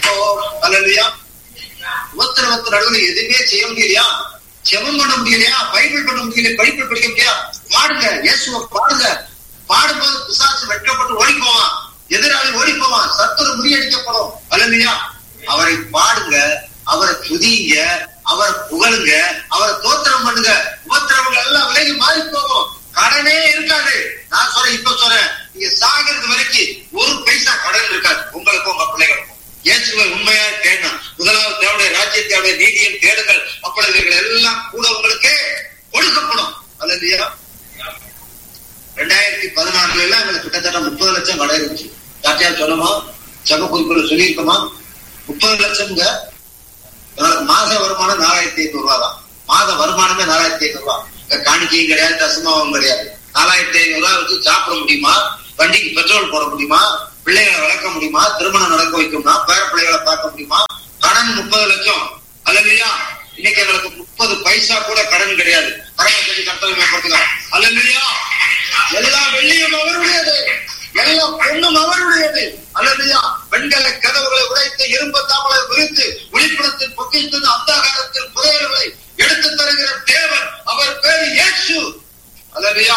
இப்போ அல்லையா ஒருத்தர் ஒருத்தர் நடுவில் எதுவுமே செய்ய முடியலையா ஜெபம் பண்ண முடியலையா பைபிள் பண்ண முடியல பைபிள் படிக்க முடியா பாடுங்க இயேசுவை பாடுங்க பாடும்போது பிசாசு வெட்கப்பட்டு ஓடி போவான் எதிராளி ஓடி போவான் சத்துரு முறியடிக்கப்படும் அல்லையா அவரை பாடுங்க அவரை துதிங்க அவரை புகழுங்க அவரை தோத்திரம் பண்ணுங்க உபத்திரவங்கள் எல்லாம் விலகி மாறி போகும் கடனே இருக்காது நான் சொல்றேன் இப்ப சொல்றேன் நீங்க சாகிறது வரைக்கும் ஒரு பைசா கடன் இருக்காது உங்களுக்கும் உங்க பிள்ளைகளுக்கும் இயேசுவை உண்மையா தேடணும் முதலாவது தேவடைய ராஜ்யத்தேவடைய நீதியும் தேடுங்கள் அப்பொழுது இவைகள் எல்லாம் கூட உங்களுக்கு கொடுக்கப்படும் அல்ல இல்லையா ரெண்டாயிரத்தி பதினாறுல எல்லாம் எங்களுக்கு கிட்டத்தட்ட முப்பது லட்சம் கடை இருந்துச்சு யார்ட்டையா சொன்னோமா சக குறிப்பில் சொல்லியிருக்கோமா முப்பது லட்சம்ங்க எங்களுக்கு மாத வருமானம் நாலாயிரத்தி ஐநூறு ரூபா தான் மாத வருமானமே நாலாயிரத்தி ஐநூறு ரூபா காணிக்கையும் கிடையாது தசமாவும் கிடையாது நாலாயிரத்தி ஐநூறு ரூபா வச்சு சாப்பிட முடியுமா வண்டிக்கு பெட்ரோல் போட முடியுமா பிள்ளைகளை வளர்க்க முடியுமா திருமணம் நடக்க வைக்கணுமா பேர பிள்ளைகளை பார்க்க முடியுமா கடன் முப்பது லட்சம் அல்லையா இன்னைக்கு எங்களுக்கு முப்பது பைசா கூட கடன் கிடையாது கடனை சொல்லி கட்டளை மேம்படுத்துகிறோம் அல்லையா எல்லா வெள்ளியும் அவருடையது எல்லா பொண்ணும் அவருடையது அல்லையா பெண்களை கதவுகளை உடைத்து இரும்பு தாமலை விரித்து ஒளிப்படத்தில் பொக்கித்தது அந்தாகாரத்தில் புதையல்களை எடுத்து தருகிற தேவன் அவர் பேரு இயேசு அல்லையா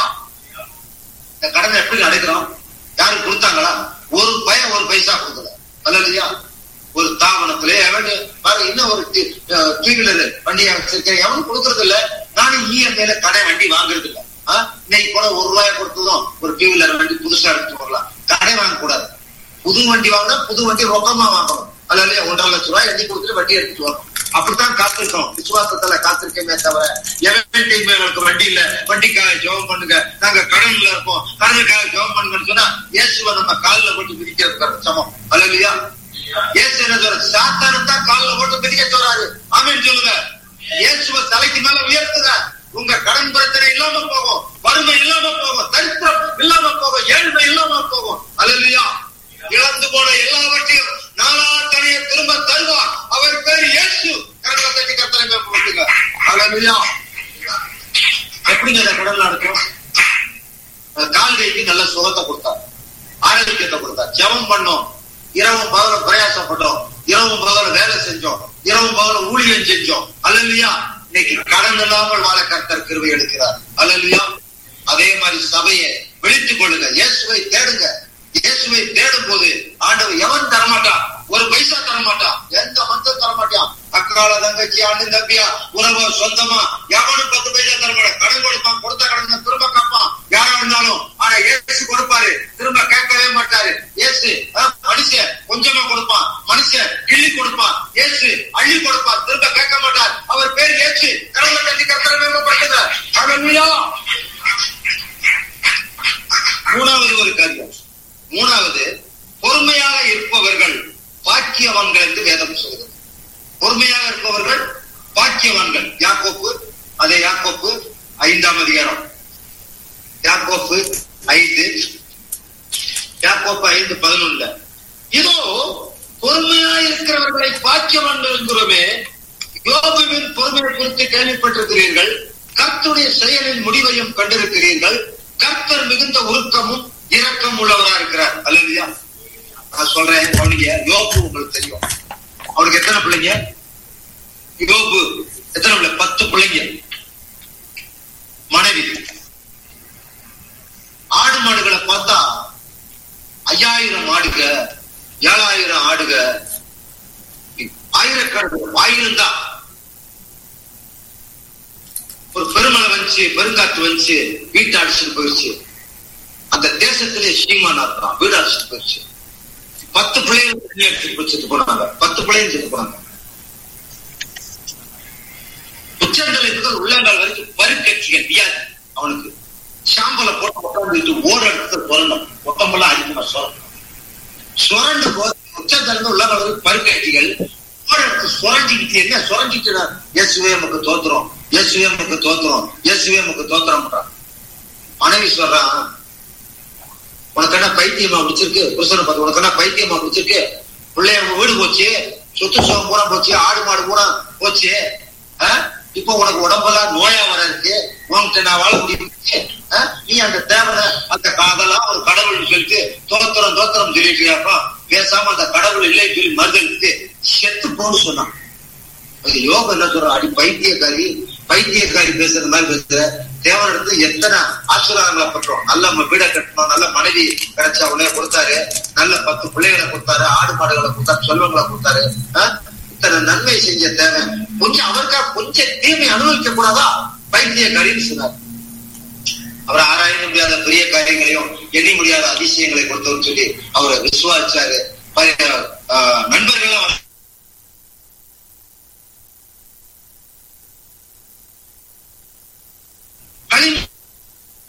இந்த கடனை எப்படி அடைக்கிறோம் யாரும் கொடுத்தாங்களா ஒரு பையன் ஒரு பைசா கொடுக்கல அல்லையா ஒரு தாவனத்திலே அவன் பாரு இன்னும் ஒரு டூ வீலர் வண்டியை வச்சிருக்கேன் எவனும் கொடுக்கறது இல்ல நானும் இஎம்ஐல கடை வண்டி வாங்குறது இல்ல இன்னைக்கு கூட ஒரு ரூபாய் கொடுத்ததும் ஒரு டூ வீலர் வண்டி புதுசா எடுத்து போடலாம் கடை வாங்க கூடாது புது வண்டி வாங்கினா புது வண்டி ரொக்கமா வாங்கணும் அல்ல இல்லையா ஒன்றரை லட்சம் ரூபாய் எழுதி கொடுத்துட்டு வண்டி எடுத்துட்டு வரணும் அப்படித்தான் காத்திருக்கோம் விசுவாசத்துல காத்திருக்கேமே தவிர எவன்டையுமே எங்களுக்கு வண்டி இல்ல வண்டிக்காக ஜெபம் பண்ணுங்க நாங்க கடன்ல இருப்போம் கடனுக்காக ஜெபம் பண்ணுங்கன்னு சொன்னா இயேசுவை நம்ம காலில் போட்டு மிதிக்கிறது சமம் அல்ல இல்லையா இயேசு என்ன சொல்ற சாத்தானு தான் காலில் போட்டு மிதிக்க சொல்றாரு ஆமீன் சொல்லுங்க இயேசுவை தலைக்கு மேல உயர்த்துங்க உங்க கடன் பிரச்சனை இல்லாம போகும் வறுமை இல்லாம போகும் தரித்திரம் இல்லாம போகும் ஏழ்மை இல்லாம போகும் அல்லையா இழந்து போன எல்லாவற்றையும் நாலா தனியை திரும்ப தருவார் அவர் பேர் இயேசு கடலை தட்டி கத்தனை மேம்படுத்துங்க அல்லையா எப்படிங்க இந்த கடல் நடக்கும் கால் கைக்கு நல்ல சுகத்தை கொடுத்தார் ஆரோக்கியத்தை கொடுத்தார் ஜெபம் பண்ணோம் இரவும் பகல பிரயாசப்பட்டோம் இரவும் பகல வேலை செஞ்சோம் இரவும் பகல ஊழியம் செஞ்சோம் அல்லையா இன்னைக்கு கடன் இல்லாமல் வாழ கர்த்தர் கிருவை எடுக்கிறார் அல்லையா அதே மாதிரி சபையை விழித்துக் கொள்ளுங்க இயேசுவை தேடுங்க இயேசுவை தேடும் போது ஆண்டவர் எவன் தரமாட்டான் ஒரு பைசா தரமாட்டான் எந்த மந்தம் தரமாட்டான் அக்கால தங்கச்சி அண்ணன் தம்பியா உறவோ சொந்தமா எவனும் பத்து பைசா தரமாட்டான் கடன் கொடுப்பான் கொடுத்த கடன் திரும்ப கேட்பான் யாரா இருந்தாலும் ஆனா இயேசு கொடுப்பாரு திரும்ப கேட்கவே மாட்டாரு இயேசு மனுஷன் கொஞ்சமா கொடுப்பான் மனுஷன் கிள்ளி கொடுப்பான் இயேசு அள்ளி கொடுப்பான் திரும்ப கேட்க மாட்டார் அவர் பேர் இயேசு கடவுளை கட்டி கத்தரை மேம்படுத்துங்க ஹalleluya மூணாவது ஒரு காரியம் மூணாவது பொறுமையாக இருப்பவர்கள் பாக்கியவான்கள் என்று வேதம் சொல்கிறது பொறுமையாக இருப்பவர்கள் பாக்கியவான்கள் யாக்கோப்பு அதே யாக்கோப்பு ஐந்தாம் அதிகாரம் யாக்கோப்பு ஐந்து யாக்கோப்பு ஐந்து பதினொன்னுல இதோ பொறுமையா இருக்கிறவர்களை பாக்கியவான்கள் என்கிறோமே யோபுவின் பொறுமையை குறித்து கேள்விப்பட்டிருக்கிறீர்கள் கர்த்தருடைய செயலின் முடிவையும் கண்டிருக்கிறீர்கள் கர்த்தர் மிகுந்த உருக்கமும் இரக்கம் உள்ளவரா இருக்கிறார் அல்லையா நான் சொல்றேன் அவனுக்கு யோபு உங்களுக்கு தெரியும் அவனுக்கு எத்தனை பிள்ளைங்க யோபு எத்தனை பிள்ளை பத்து பிள்ளைங்க மனைவி ஆடு மாடுகளை பார்த்தா ஐயாயிரம் ஆடுக ஏழாயிரம் ஆடுக ஆயிரக்கணக்கு ஆயிரம் தான் ஒரு பெருமழை வந்துச்சு பெருங்காற்று வந்துச்சு வீட்டை அடிச்சுட்டு போயிடுச்சு அந்த தேசத்திலே சீமானா இருக்கான் வீடு அடிச்சுட்டு போயிடுச்சு பத்து பிள்ளைகள் தண்ணி எடுத்துட்டு போய் செத்து போனாங்க பத்து பிள்ளைங்க செத்து போனாங்க உச்சந்தலை முதல் உள்ளங்கால் வரைக்கும் பருக்கட்சிகள் வியாதி அவனுக்கு சாம்பலை போட்டு உட்காந்துட்டு ஓட இடத்துல சொல்லணும் ஒட்டம்பெல்லாம் அடிக்கணும் சொல்லணும் சுரண்டு போது உச்சந்தலை உள்ளங்கால் வரைக்கும் பருக்கட்சிகள் ஓட இடத்துல சுரண்டிக்கிட்டு என்ன சுரண்டிட்டு இயேசுவே நமக்கு தோத்துறோம் இயேசுவே நமக்கு தோத்துறோம் இயேசுவே நமக்கு தோத்துறோம் மனைவி சொல்றான் உனக்கு என்ன பைத்தியமா பிடிச்சிருக்கு புருஷனை பார்த்து உனக்கு என்ன பைத்தியமா பிடிச்சிருக்கு பிள்ளைய வீடு போச்சு சொத்து சுகம் பூரா போச்சு ஆடு மாடு பூரா போச்சு இப்போ உனக்கு உடம்பெல்லாம் நோயா வர இருக்கு உன்கிட்ட நான் வாழ முடியும் நீ அந்த தேவனை அந்த அதெல்லாம் ஒரு கடவுள் சொல்லிட்டு தோத்திரம் தோத்திரம் சொல்லிட்டியாப்பா பேசாம அந்த கடவுள் இல்லை சொல்லி மறுதளித்து செத்து போன்னு சொன்னான் அது யோகம் என்ன சொல்ற அடி பைத்தியக்காரி பைத்தியக்காரி பேசுற மாதிரி பேசுற தேவனிடத்துல எத்தனை ஆசீர்வாதங்களை பற்றோம் நல்ல ம- வீடை கட்டணும் நல்ல மனைவி கிடைச்சா உடனே கொடுத்தாரு நல்ல பத்து பிள்ளைகளை கொடுத்தாரு ஆடு மாடுகளை கொடுத்தாரு செல்வங்களை கொடுத்தாரு ஆ? இத்தனை நன்மை செஞ்ச தேவை கொஞ்சம் அவருக்காக கொஞ்சம் தீமை அனுபவிக்க கூடாதா பைத்தியக்காரின்னு சொன்னார் அவர் ஆராய முடியாத பெரிய காரியங்களையும் எண்ணி முடியாத அதிசயங்களை கொடுத்தவர் சொல்லி அவரை விசுவாசிச்சாரு ப- ஆஹ் நண்பர்களும் களி